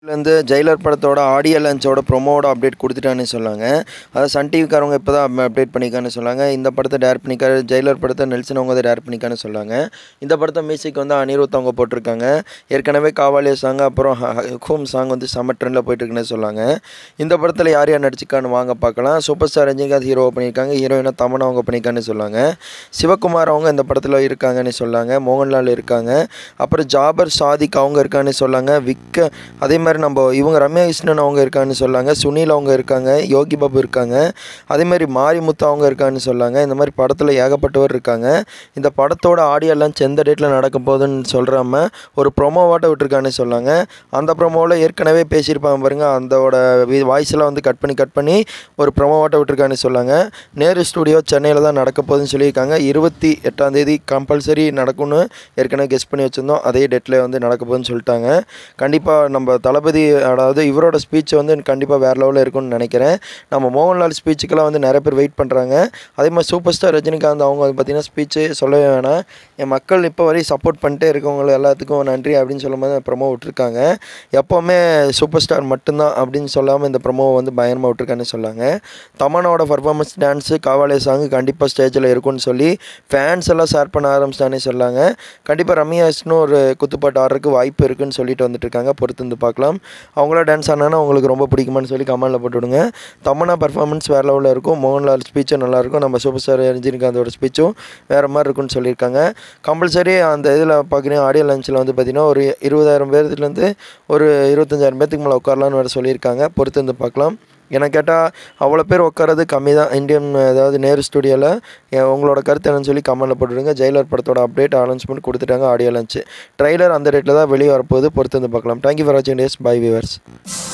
வந்து ஜெயிலர் படத்தோட audio லான்ச்சோட ப்ரொமோட update கொடுத்துட்டான்னு சொன்னாங்க அதாவது சன் டிவிக்காரவங்க இப்போ தான் அப்டேட் பண்ணிக்கான்னு சொன்னாங்க இந்த படத்தை டேரக்ட் பண்ணிக்காரு ஜெயிலர் படத்தை நெல்சன் அவங்க தான் டேரக்ட் பண்ணிக்கான்னு சொன்னாங்க இந்த படத்தை மியூசிக் வந்து அனிருத் அவங்க போட்டிருக்காங்க ஏற்கனவே காவாலிய சாங் அப்புறம் ஹோம் சாங் வந்து செம்ம ட்ரெண்டில் போயிட்டு இருக்குன்னு சொன்னாங்க இந்த படத்தில் யார் யார் நடிச்சிருக்கான்னு வாங்க பார்க்கலாம் சூப்பர் ஸ்டார் ரஜினிகாந்த் ஹீரோ பண்ணியிருக்காங்க ஹீரோயினா தமனா அவங்க பண்ணியிருக்கான்னு சொன்னாங்க சிவகுமார் அவங்க இந்த படத்தில் இருக்காங்கன்னு சொன்னாங்க மோகன்லால் இருக்காங்க அப்புறம் ஜாபர் சாதிக் அவங்க இருக்கான்னு சொன்னாங்க விக்க அதே மாதிரி நம்ம இவங்க ரம்யா கிருஷ்ணன் அவங்க இருக்கான்னு சொன்னாங்க சுனில் அவங்க இருக்காங்க யோகி பாபு இருக்காங்க அதே மாதிரி மாரிமுத்து அவங்க இருக்கான்னு சொன்னாங்க இந்த மாதிரி படத்தில் ஏகப்பட்டவர் இருக்காங்க இந்த படத்தோட ஆடியோ லான்ச் எந்த டேட்டில் நடக்க போகுதுன்னு சொல்கிறாம ஒரு ப்ரொமோவாட்ட விட்டுருக்கான்னு சொன்னாங்க அந்த ப்ரொமோவில் ஏற்கனவே பேசியிருப்பாங்க பாருங்க அதோட வாய்ஸ் எல்லாம் வந்து கட் பண்ணி கட் பண்ணி ஒரு ப்ரொமோவாட்ட விட்டுருக்கான்னு சொன்னாங்க நேரு ஸ்டுடியோ சென்னையில் தான் நடக்க போகுதுன்னு சொல்லியிருக்காங்க இருபத்தி எட்டாம் தேதி கம்பல்சரி நடக்கும்னு ஏற்கனவே கெஸ் பண்ணி வச்சுருந்தோம் அதே டேட்டில் வந்து நடக்க போகுதுன்னு சொல்லிட்டாங்க கண்டிப்பாக நம்ம தளபதி அதாவது இவரோட ஸ்பீச் வந்து கண்டிப்பாக வேறு லெவலில் இருக்கும்னு நினைக்கிறேன் நம்ம மோகன்லால் ஸ்பீச்சுக்கெல்லாம் வந்து நிறைய பேர் வெயிட் பண்ணுறாங்க அதே மாதிரி சூப்பர் ஸ்டார் ரஜினிகாந்த் அவங்க வந்து பார்த்திங்கன்னா ஸ்பீச்சு சொல்லவே வேணாம் என் மக்கள் இப்போ வரையும் சப்போர்ட் பண்ணிட்டே இருக்கவங்க எல்லாத்துக்கும் நன்றி அப்படின்னு சொல்லும்போது ப்ரொமோ விட்டுருக்காங்க எப்போவுமே சூப்பர் ஸ்டார் மட்டும்தான் அப்படின்னு சொல்லாமல் இந்த ப்ரொமோ வந்து பயங்கரமாக விட்டுருக்கான்னு சொன்னாங்க தமனோட பர்ஃபார்மன்ஸ் டான்ஸு காவாலே சாங்கு கண்டிப்பாக ஸ்டேஜில் இருக்கும்னு சொல்லி ஃபேன்ஸ் எல்லாம் ஷேர் பண்ண ஆரம்பிச்சிட்டானே சொன்னாங்க கண்டிப்பாக ரம்யாஸ்னு ஒரு குத்துப்பாட்டு ஆடுறதுக்கு வாய்ப்பு இருக்குன்னு சொல்லிட்டு வந்துட்டு இருக்காங்க பொறுத்து வந்து பார்க்கலாம் அவங்கள டான்ஸ் ஆனானா உங்களுக்கு ரொம்ப பிடிக்குமான்னு சொல்லி கமெண்டில் போட்டு விடுங்க தமனா பர்ஃபார்மன்ஸ் வேறு லெவலில் இருக்கும் மோகன்லால் ஸ்பீச்சும் நல்லாயிருக்கும் நம்ம சூப்பர் ஸ்டார் ரஜினிகாந்தோட ஸ்பீச்சும் வேறு மாதிரி இருக்கும்னு சொல்லியிருக்காங்க கம்பல்சரி அந்த இதில் பார்க்குறீங்க ஆடியோ லஞ்சில் வந்து பார்த்திங்கன்னா ஒரு இருபதாயிரம் பேர்த்துலேருந்து ஒரு இருபத்தஞ்சாயிரம் பேர்த்துக்கு மேலே உட்காரலான்னு வேறு சொல்லியிருக்காங்க பொறுத்து வந்து பார்க்கலாம் எனக்கு கேட்டால் அவ்வளோ பேர் உட்காரது கம்மி தான் இந்தியன் அதாவது நேரு ஸ்டுடியோவில் உங்களோட கருத்து என்னன்னு சொல்லி கமெண்டில் போட்டுருங்க ஜெயிலர் படத்தோட அப்டேட் அனௌன்ஸ்மெண்ட் கொடுத்துட்டாங்க ஆடியோ லஞ்ச் ட்ரைலர் அந்த ரேட்டில் தான் வெளியே வரப்போகுது பொறுத்து வந்து பார்க்கலாம் தேங்க்யூ ஃபார் வாட்சிங் டேஸ் பை விவர்ஸ்